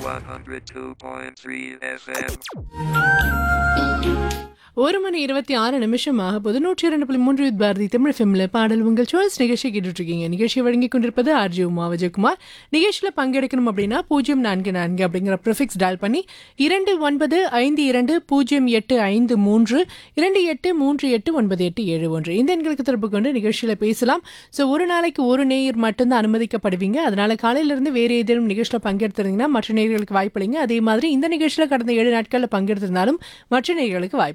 102.3 FM. ஒரு மணி இருபத்தி ஆறு நிமிஷமாக பொது நூற்றி இரண்டு புள்ளி மூன்று வித் பாரதி தமிழ் ஃபிலிமில் பாடல் உங்கள் சாய்ஸ் நிகழ்ச்சி கேட்டுட்டு இருக்கீங்க நிகழ்ச்சியை வழங்கி கொண்டிருப்பது ஆர்ஜி உமா விஜயகுமார் நிகழ்ச்சியில் பங்கெடுக்கணும் அப்படின்னா பூஜ்ஜியம் நான்கு நான்கு அப்படிங்கிற ப்ரிஃபிக்ஸ் டயல் பண்ணி இரண்டு ஒன்பது ஐந்து இரண்டு பூஜ்ஜியம் எட்டு ஐந்து மூன்று இரண்டு எட்டு மூன்று எட்டு ஒன்பது எட்டு ஏழு ஒன்று இந்த எண்களுக்கு தொடர்பு கொண்டு நிகழ்ச்சியில் பேசலாம் ஸோ ஒரு நாளைக்கு ஒரு நேயர் மட்டும்தான் அனுமதிக்கப்படுவீங்க அதனால காலையிலிருந்து வேறு ஏதேனும் நிகழ்ச்சியில் பங்கெடுத்திருந்தீங்கன்னா மற்ற நேயர்களுக்கு வாய்ப்பளிங்க அதே மாதிரி இந்த நிகழ்ச்சியில் கடந்த ஏழு நாட்களில் பங்கெடுத்திருந்தாலும் மற்ற நேயர்களுக்கு வாய்ப்பு